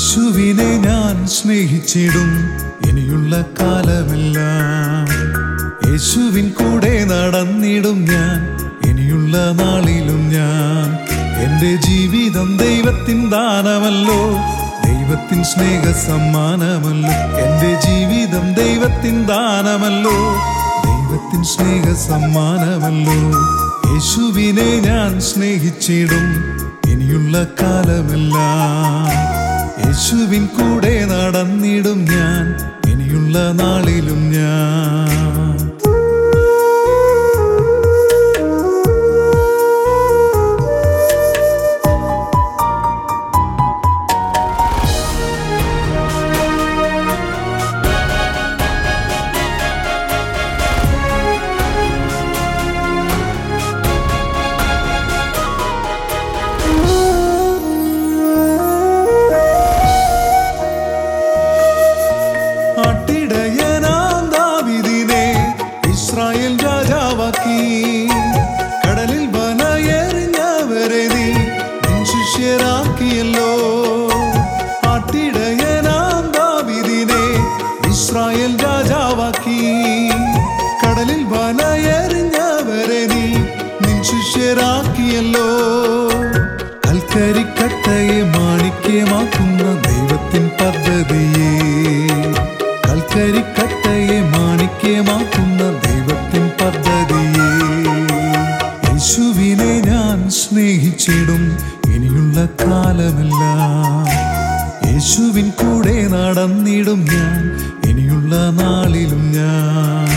യേശുവിനെ ഞാൻ സ്നേഹിച്ചിടും ഇനിയുള്ള കാലമെല്ലാം യേശുവിൻ കൂടെ നടന്നിടും ഞാൻ ഇനിയുള്ള നാളിലും ഞാൻ എന്റെ ജീവിതം ദൈവത്തിൻ ദാനമല്ലോ ദൈവത്തിൻ സ്നേഹ സമ്മാനമല്ലോ എന്റെ ജീവിതം ദൈവത്തിൻ ദാനമല്ലോ ദൈവത്തിൻ സ്നേഹ സമ്മാനമല്ലോ യേശുവിനെ ഞാൻ സ്നേഹിച്ചിടും ഇനിയുള്ള കാലമെല്ലാം യേശുവിൻ കൂടെ നടന്നിടും ഞാൻ ഇനിയുള്ള നാളിലും ഞാൻ ആട്ടിടയനാം ദാവീദിനെ ഇസ്രായേൽ രാജാവാക്കി കടലിൽ വനയെറിഞ്ഞവരെ നീ നിൻ ശിഷ്യരാക്കിയല്ലോ ആട്ടിടയനാം ദാവീദിനെ ഇസ്രായേൽ രാജാവാക്കി കടലിൽ വനയെറിഞ്ഞവരെ നീ നിൻ ശിഷ്യരാക്കിയല്ലോ കൽക്കരിക്കട്ടയെ മാണിക്യമാക്കുന്ന ദൈവത്തിൻ പദ്ധതിയെ കൽക്കരിക്കട്ടയെ മാണിക്യമാക്കുന്ന ദൈവത്തിൻ പദ്ധതിയെ യേശുവിനെ ഞാൻ സ്നേഹിച്ചിടും ഇനിയുള്ള കാലമെല്ലാം യേശുവിൻ കൂടെ നടന്നിടും ഞാൻ ഇനിയുള്ള നാളിലും ഞാൻ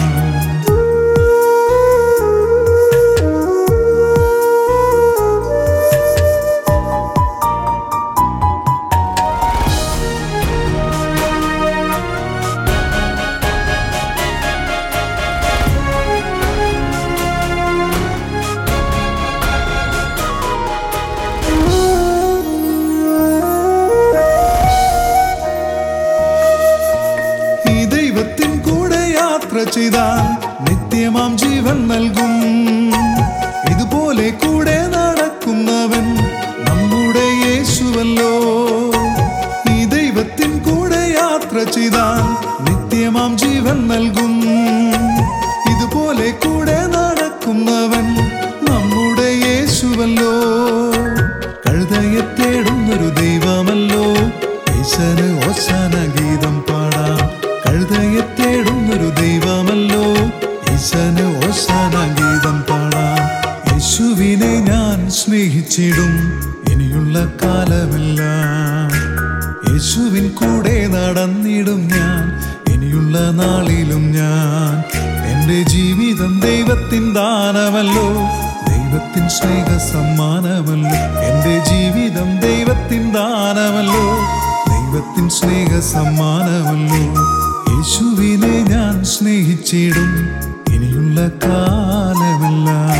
ഈ ദൈവത്തിൻ കൂടെ യാത്ര ചെയ്താൽ നിത്യമാം ജീവൻ നൽകും ഇതുപോലെ കൂടെ നടക്കുന്നവൻ നമ്മുടെ യേശുവല്ലോ ഈ ദൈവത്തിൻ കൂടെ യാത്ര ചെയ്താൽ നിത്യമാം ജീവൻ നൽകും ഇതുപോലെ കൂടെ നടക്കുന്നവൻ നമ്മുടെ യേശുവല്ലോ കഴുതയെ തേടുന്നൊരു ദൈവമല്ലോ ഈശന് ഓശാന ഗീതം പാടാം കഴുതയെ തേടുന്നൊരു ദൈവമല്ലോ ഈശന് ഓശാന ഗീതം പാടാം യേശുവിനെ ഞാൻ സ്നേഹിച്ചിടും ഇനിയുള്ള കാലമെല്ലാം യേശുവിൻ കൂടെ നടന്നിടും ഞാൻ ഇനിയുള്ള നാളിലും ഞാൻ എന്റെ ജീവിതം ദൈവത്തിൻ ദാനമല്ലോ ദൈവത്തിൻ സ്നേഹ സമ്മാനമല്ലോ എന്റെ ജീവിതം ദൈവത്തിൻ ദാനമല്ലോ ദൈവത്തിൻ സ്നേഹ സമ്മാനമല്ലോ യേശുവിനെ ഞാൻ സ്നേഹിച്ചിടും ഇനിയുള്ള കാലമെല്ലാം